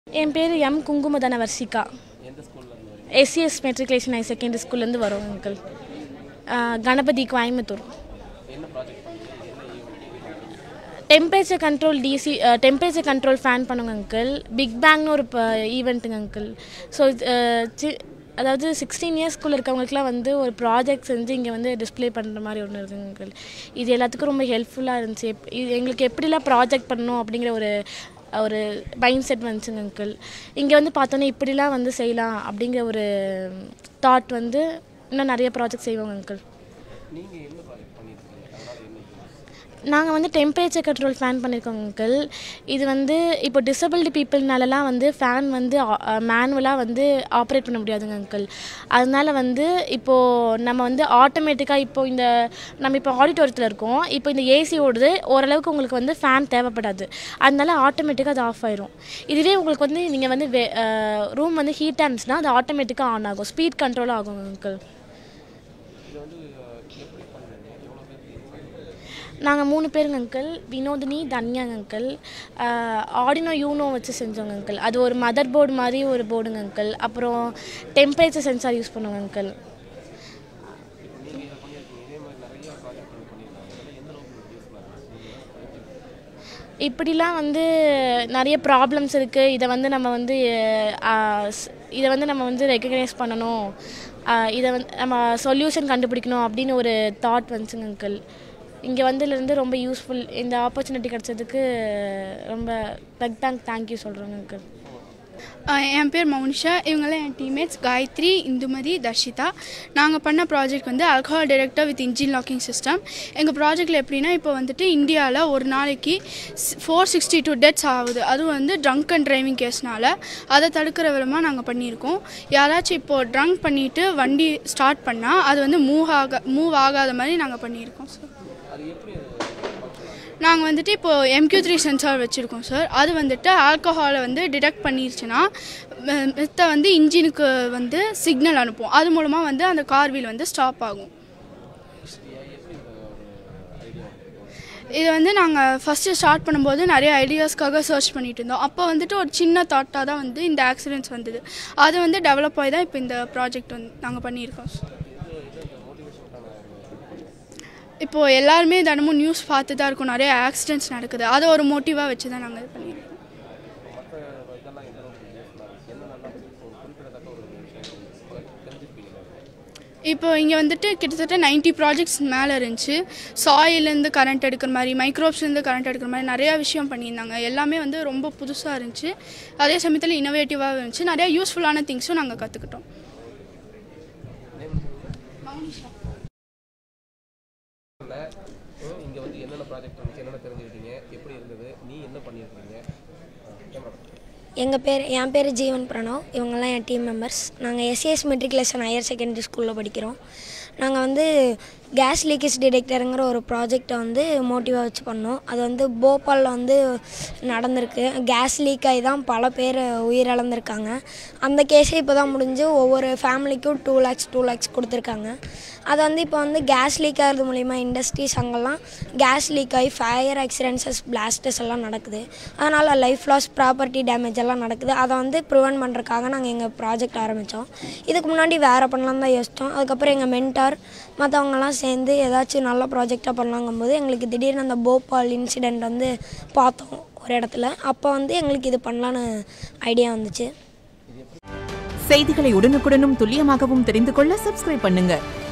என் பேர் எம் குங்குமதன Varshika SCS matriculation high secondary ஸ்கூல்லேருந்து வரோம் uncle Ganapathi Coimbatore temperature control DC temperature control fan பண்ணுங்க அங்கிள் பிக் பேங்னு ஒரு ஈவெண்ட்டுங்க அங்கிள் ஸோ அதாவது சிக்ஸ்டீன் இயர்ஸ்க்குள்ளே இருக்கவங்களுக்குலாம் வந்து ஒரு ப்ராஜெக்ட் செஞ்சு இங்கே வந்து டிஸ்ப்ளே பண்ணுற மாதிரி ஒன்று இருக்குங்க அங்கிள் இது எல்லாத்துக்கும் ரொம்ப ஹெல்ப்ஃபுல்லாக இருந்துச்சு எப் இது எங்களுக்கு எப்படிலாம் ப்ராஜெக்ட் பண்ணணும் அப்படிங்கிற ஒரு ஒரு மைண்ட் செட் வந்துச்சுங்க அங்கிள் இங்கே வந்து பார்த்தோன்னே இப்படிலாம் வந்து செய்யலாம் அப்படிங்கிற ஒரு தாட் வந்து இன்னும் நிறைய ப்ராஜெக்ட் செய்வோங்க அங்கிள் நாங்கள் வந்து டெம்பரேச்சர் கண்ட்ரோல் ஃபேன் பண்ணியிருக்கோம் அங்கிள் இது வந்து இப்போ டிசபிள்டு பீப்புள்னாலலாம் வந்து ஃபேன் வந்து மேனுவலாக வந்து ஆப்ரேட் பண்ண முடியாதுங்க அங்கிள் அதனால வந்து இப்போது நம்ம வந்து ஆட்டோமேட்டிக்காக இப்போ இந்த நம்ம இப்போ ஆடிட்டோரியத்தில் இருக்கோம் இப்போ இந்த ஏசி ஓடுது ஓரளவுக்கு உங்களுக்கு வந்து ஃபேன் தேவைப்படாது அதனால ஆட்டோமேட்டிக்காக அது ஆஃப் ஆயிரும் இதுவே உங்களுக்கு வந்து நீங்கள் வந்து ரூம் வந்து ஹீட்டாக இருந்துச்சுன்னா அது ஆட்டோமேட்டிக்காக ஆன் ஆகும் ஸ்பீட் கண்ட்ரோலாக ஆகும் அங்கிள் நாங்கள் மூணு பேருங்க அங்கிள் வினோதினி தன்யாங்க அங்கிள் ஆடினோ யூனோ வச்சு செஞ்சோங்க அங்கிள் அது ஒரு மதர் போர்டு மாதிரி ஒரு போர்டுங்க அங்கிள் அப்புறம் டெம்பரேச்சர் சென்சார் யூஸ் பண்ணுவோங்க அங்கிள் இப்படிலாம் வந்து நிறைய ப்ராப்ளம்ஸ் இருக்குது இதை வந்து நம்ம வந்து இதை வந்து நம்ம வந்து ரெக்கக்னைஸ் பண்ணணும் இதை வந்து நம்ம சொல்யூஷன் கண்டுபிடிக்கணும் அப்படின்னு ஒரு தாட் வந்துச்சுங்க அங்கிள் இங்கே வந்ததுலேருந்து ரொம்ப யூஸ்ஃபுல் இந்த ஆப்பர்ச்சுனிட்டி கிடச்சதுக்கு ரொம்ப பெக் பேங்க் தேங்க்யூ சொல்கிறேங்க அங்கிள் என் பேர் மௌனிஷா இவங்கெல்லாம் என் டீம்மேட்ஸ் காயத்ரி இந்துமதி தர்ஷிதா நாங்கள் பண்ண ப்ராஜெக்ட் வந்து alcohol detector with engine locking system எங்கள் ப்ராஜெக்டில் எப்படின்னா இப்போ வந்துட்டு இந்தியாவில் ஒரு நாளைக்கு ஃபோர் சிக்ஸ்டி டூ டெத்ஸ் ஆகுது அதுவும் வந்து ட்ரங்க் அண்ட் டிரைவிங் கேஸ்னால் அதை தடுக்கிற விதமாக நாங்கள் பண்ணியிருக்கோம் யாராச்சும் இப்போது ட்ரங்க் பண்ணிவிட்டு வண்டி ஸ்டார்ட் பண்ணால் அது வந்து மூவ் ஆக மூவ் ஆகாத மாதிரி நாங்கள் பண்ணியிருக்கோம் சார் நாங்கள் வந்துட்டு இப்போது எம்கியூ த்ரீ சென்சார் வச்சுருக்கோம் சார் அது வந்துட்டு ஆல்கஹாலை வந்து டிடெக்ட் பண்ணிருச்சுன்னா மித்த வந்து இன்ஜினுக்கு வந்து சிக்னல் அனுப்பும் அது மூலமாக வந்து அந்த கார் வீல் வந்து ஸ்டாப் ஆகும் இது வந்து நாங்கள் ஃபஸ்ட்டு ஸ்டார்ட் பண்ணும்போது நிறைய ஐடியாஸ்க்காக சர்ச் பண்ணிட்டு இருந்தோம் அப்போ வந்துட்டு ஒரு சின்ன தாட்டாக தான் வந்து இந்த ஆக்சிடென்ட்ஸ் வந்தது அது வந்து டெவலப் ஆகி தான் இப்போ இந்த ப்ராஜெக்ட் வந்து நாங்கள் பண்ணியிருக்கோம் இப்போது எல்லாருமே தினமும் நியூஸ் பார்த்து தான் இருக்கும் நிறைய ஆக்சிடென்ட்ஸ் நடக்குது அதை ஒரு மோட்டிவாக வச்சு தான் நாங்கள் இது பண்ணியிருக்கோம் இப்போ இங்கே வந்துட்டு கிட்டத்தட்ட நைன்ட்டி ப்ராஜெக்ட்ஸ் மேலே இருந்துச்சு சாயிலேருந்து கரண்ட் எடுக்கிற மாதிரி மைக்ரோப்ஸ்லேருந்து கரண்ட் எடுக்கிற மாதிரி நிறையா விஷயம் பண்ணியிருந்தாங்க எல்லாமே வந்து ரொம்ப புதுசாக இருந்துச்சு அதே சமயத்தில் இன்னோவேட்டிவாக இருந்துச்சு நிறையா யூஸ்ஃபுல்லான திங்ஸும் நாங்கள் கற்றுக்கிட்டோம் இங்கே வந்து என்னென்ன ப்ராஜெக்ட் இருந்துச்சு என்னென்ன தெரிஞ்சுக்கிட்டீங்க எப்படி இருந்தது நீ என்ன பண்ணியிருக்கீங்க எங்கள் பேர் என் பேர் ஜீவன் பிரணவ் இவங்கெல்லாம் என் டீம் மெம்பர்ஸ் நாங்கள் எஸ்ஏஎஸ் மெட்ரிகுலேஷன் ஹையர் செகண்டரி ஸ்கூலில் படிக்கிறோம் நாங்கள் வந்து கேஸ் லீக்கேஜ் டிடெக்டருங்கிற ஒரு ப்ராஜெக்டை வந்து மோட்டிவாக வச்சு பண்ணோம் அது வந்து போபாலில் வந்து நடந்திருக்கு கேஸ் லீக் ஆகி தான் பல பேர் உயிரிழந்திருக்காங்க அந்த கேஸே இப்போ தான் முடிஞ்சு ஒவ்வொரு ஃபேமிலிக்கும் டூ லேக்ஸ் டூ லேக்ஸ் கொடுத்துருக்காங்க அது வந்து இப்போ வந்து கேஸ் லீக் ஆகிறது மூலிமா இண்டஸ்ட்ரீஸ் அங்கெல்லாம் கேஸ் லீக் ஆகி ஃபயர் ஆக்சிடென்ட்ஸஸ் பிளாஸ்டர்ஸ் எல்லாம் நடக்குது அதனால் லைஃப் லாஸ் ப்ராப்பர்ட்டி டேமேஜ் எல்லாம் நடக்குது அதை வந்து ப்ரிவென்ட் பண்ணுறதுக்காக நாங்கள் எங்கள் ப்ராஜெக்ட் ஆரம்பித்தோம் இதுக்கு முன்னாடி வேறு பண்ணலாம் தான் யோசித்தோம் அதுக்கப்புறம் எங்கள் மென்டார் மற்றவங்கலாம் சேர்ந்து ஏதாச்சும் நல்ல ப்ராஜெக்டாக பண்ணலாங்கும்போது எங்களுக்கு திடீர்னு அந்த போபால் இன்சிடெண்ட் வந்து பார்த்தோம் ஒரு இடத்துல அப்போ வந்து எங்களுக்கு இது பண்ணலான்னு ஐடியா வந்துச்சு செய்திகளை உடனுக்குடனும் துல்லியமாகவும் தெரிந்து கொள்ள சப்ஸ்கிரைப் பண்ணுங்க